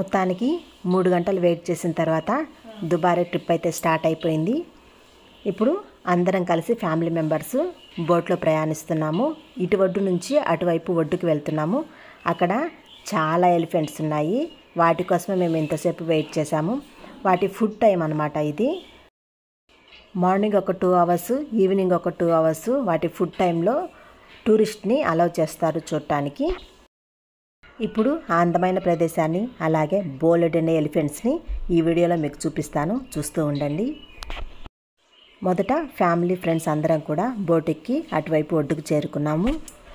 మొత్తానికి మూడు గంటలు వెయిట్ చేసిన తర్వాత దుబారే ట్రిప్ అయితే స్టార్ట్ అయిపోయింది ఇప్పుడు అందరం కలిసి ఫ్యామిలీ మెంబర్స్ బోట్లో ప్రయాణిస్తున్నాము ఇటు ఒడ్డు నుంచి అటువైపు ఒడ్డుకు వెళ్తున్నాము అక్కడ చాలా ఎలిఫెంట్స్ ఉన్నాయి వాటి కోసమే మేము ఎంతసేపు వెయిట్ చేసాము వాటి ఫుడ్ టైం అనమాట ఇది మార్నింగ్ ఒక టూ అవర్స్ ఈవినింగ్ ఒక టూ అవర్స్ వాటి ఫుడ్ టైంలో టూరిస్ట్ని అలౌ చేస్తారు చూడటానికి ఇప్పుడు ఆ అందమైన ప్రదేశాన్ని అలాగే బోలెడెన్ ఎలిఫెంట్స్ని ఈ వీడియోలో మీకు చూపిస్తాను చూస్తూ ఉండండి మొదట ఫ్యామిలీ ఫ్రెండ్స్ అందరం కూడా బోట్ ఎక్కి అటువైపు ఒడ్డుకు చేరుకున్నాము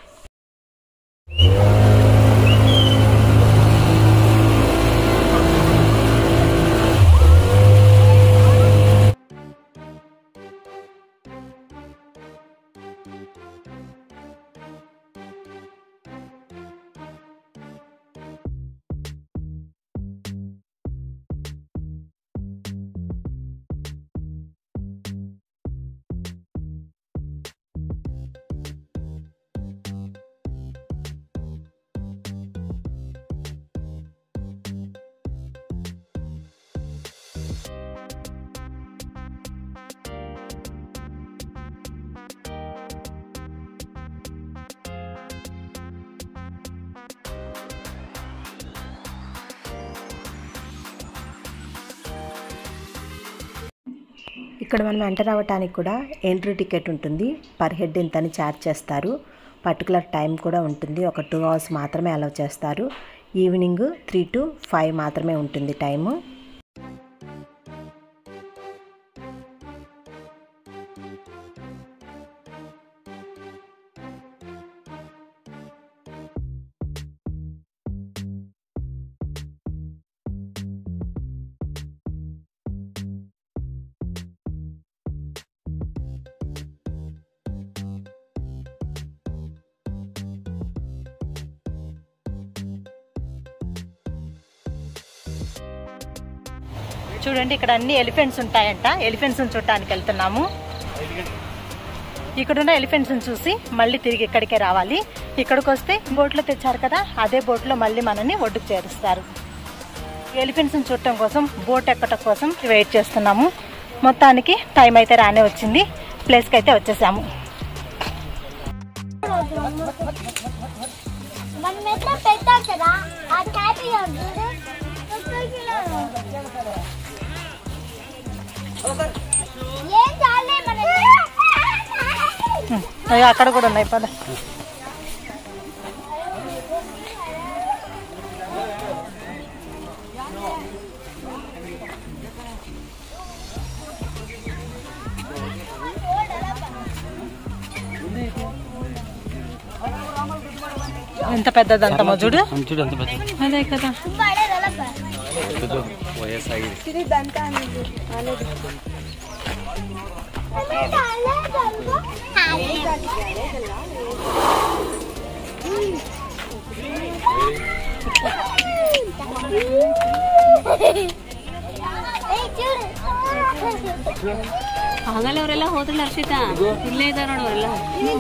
ఇక్కడ మనం ఎంటర్ అవ్వటానికి కూడా ఎంట్రీ టికెట్ ఉంటుంది పర్ హెడ్ ఇంతని ఛార్జ్ చేస్తారు పర్టికులర్ టైం కూడా ఉంటుంది ఒక టూ అవర్స్ మాత్రమే అలౌ చేస్తారు ఈవినింగ్ త్రీ టు ఫైవ్ మాత్రమే ఉంటుంది టైము చూడండి ఇక్కడ అన్ని ఎలిఫెంట్స్ ఉంటాయంట ఎలిఫెంట్స్ చూడటానికి వెళ్తున్నాము ఇక్కడున్న ఎలిఫెంట్స్ చూసి మళ్ళీ తిరిగి ఇక్కడికే రావాలి ఇక్కడికి వస్తే బోట్లో తెచ్చారు కదా అదే బోట్లో మళ్ళీ మనని ఒడ్డుకు చేరుస్తారు ఎలిఫెంట్స్ చూడటం కోసం బోట్ ఎక్కటం కోసం వెయిట్ చేస్తున్నాము మొత్తానికి టైం అయితే రానే వచ్చింది ప్లేస్కి అయితే వచ్చేసాము మనం ఎట్లా పెట్టాం కదా ఆ హ్యాపీగా చూడు ఏం చాలే మన అయ్యో, అక్కడ కూడా ఉన్నాయి పద ఎంత పెద్దదంత చూడు చూడు ఎంత పెద్ద అదే కదా పెద్ద వయసాగి ಆಗಲ್ಲ ಅವರೆಲ್ಲ ಹೋದ್ರಲ್ಲ ಹರ್ಷಿತಾ ಇಲ್ಲೇ ಇದಾರ ನೋಡು ಅವರೆಲ್ಲ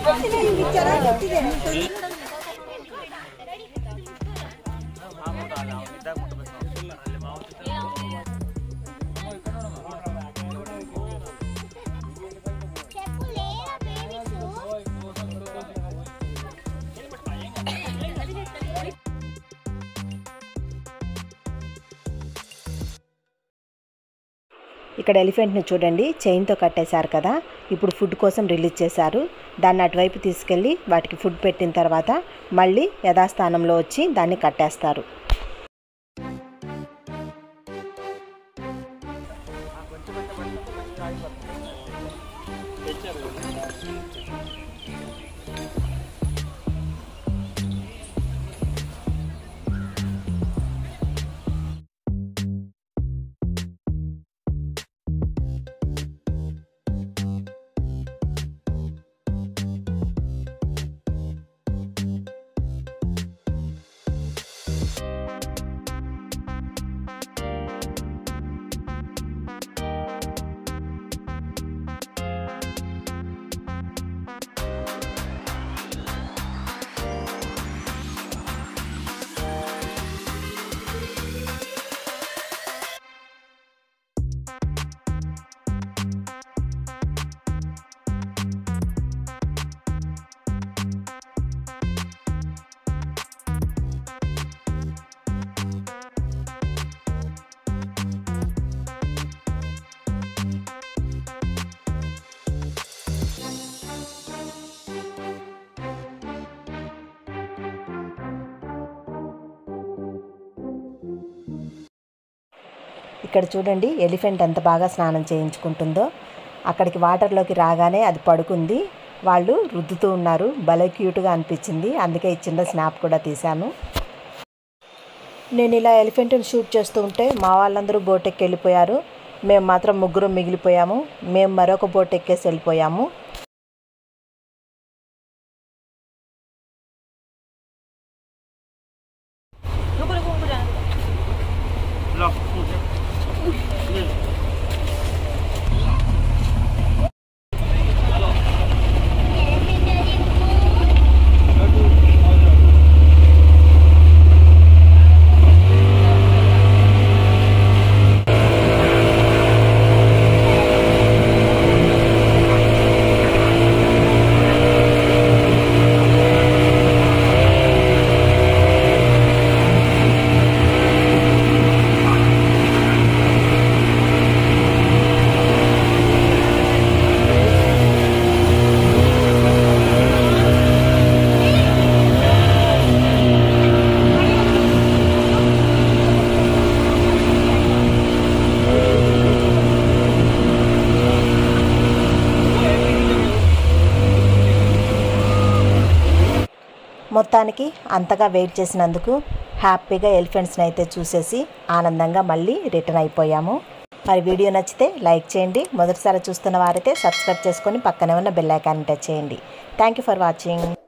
ఇక్కడ ఎలిఫెంట్ని చూడండి చైన్తో కట్టేశారు కదా ఇప్పుడు ఫుడ్ కోసం రిలీజ్ చేశారు దాన్ని అటువైపు తీసుకెళ్ళి వాటికి ఫుడ్ పెట్టిన తర్వాత మళ్ళీ యథాస్థానంలో వచ్చి దాన్ని కట్టేస్తారు ఇక్కడ చూడండి ఎలిఫెంట్ ఎంత బాగా స్నానం చేయించుకుంటుందో అక్కడికి వాటర్లోకి రాగానే అది పడుకుంది వాళ్ళు రుద్దుతూ ఉన్నారు భలే క్యూట్గా అనిపించింది అందుకే ఈ చిన్న స్నాప్ కూడా తీశాను నేను ఇలా ఎలిఫెంట్ని షూట్ చేస్తూ ఉంటే మా వాళ్ళందరూ బోట్ ఎక్కి వెళ్ళిపోయారు మేము మాత్రం ముగ్గురు మిగిలిపోయాము మేము మరొక బోట్ ఎక్కేసి వెళ్ళిపోయాము మొత్తానికి అంతగా వెయిట్ చేసినందుకు హ్యాపీగా ఎలిఫెంట్స్ని అయితే చూసేసి ఆనందంగా మళ్ళీ రిటర్న్ అయిపోయాము మరి వీడియో నచ్చితే లైక్ చేయండి మొదటిసారి చూస్తున్న వారైతే సబ్స్క్రైబ్ చేసుకొని పక్కనే ఉన్న బెల్ ఐకాన్ని టచ్ చేయండి థ్యాంక్ యూ ఫర్ వాచింగ్